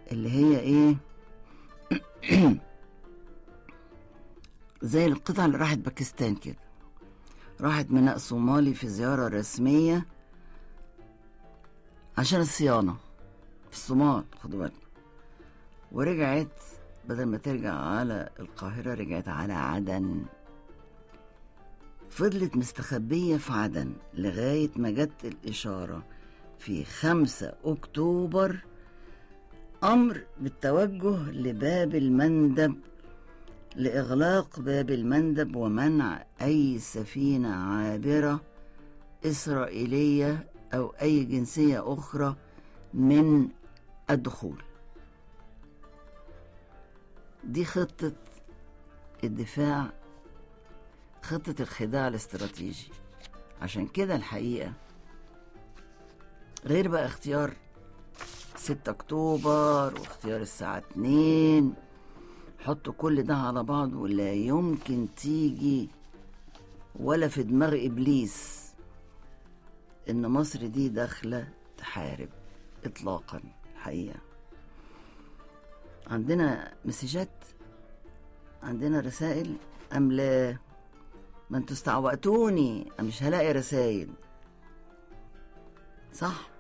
اللي هي ايه زي القطعة اللي راحت باكستان كده راحت ميناء صومالي في زيارة رسمية عشان الصيانة في الصومال خدوا بالكم ورجعت بدل ما ترجع على القاهرة رجعت على عدن فضلت مستخبية في عدن لغاية ما جت الإشارة في خمسة أكتوبر أمر بالتوجه لباب المندب لإغلاق باب المندب ومنع أي سفينة عابرة إسرائيلية أو أي جنسية أخرى من الدخول دي خطة الدفاع خطة الخداع الاستراتيجي عشان كده الحقيقة غير بقى اختيار 6 أكتوبر واختيار الساعة 2 حطوا كل ده على بعض ولا يمكن تيجي ولا في دماغ إبليس إن مصر دي داخلة تحارب إطلاقا الحقيقة عندنا مسجات عندنا رسائل أم لا ما انتوا استعوقتوني مش هلاقي رسائل صح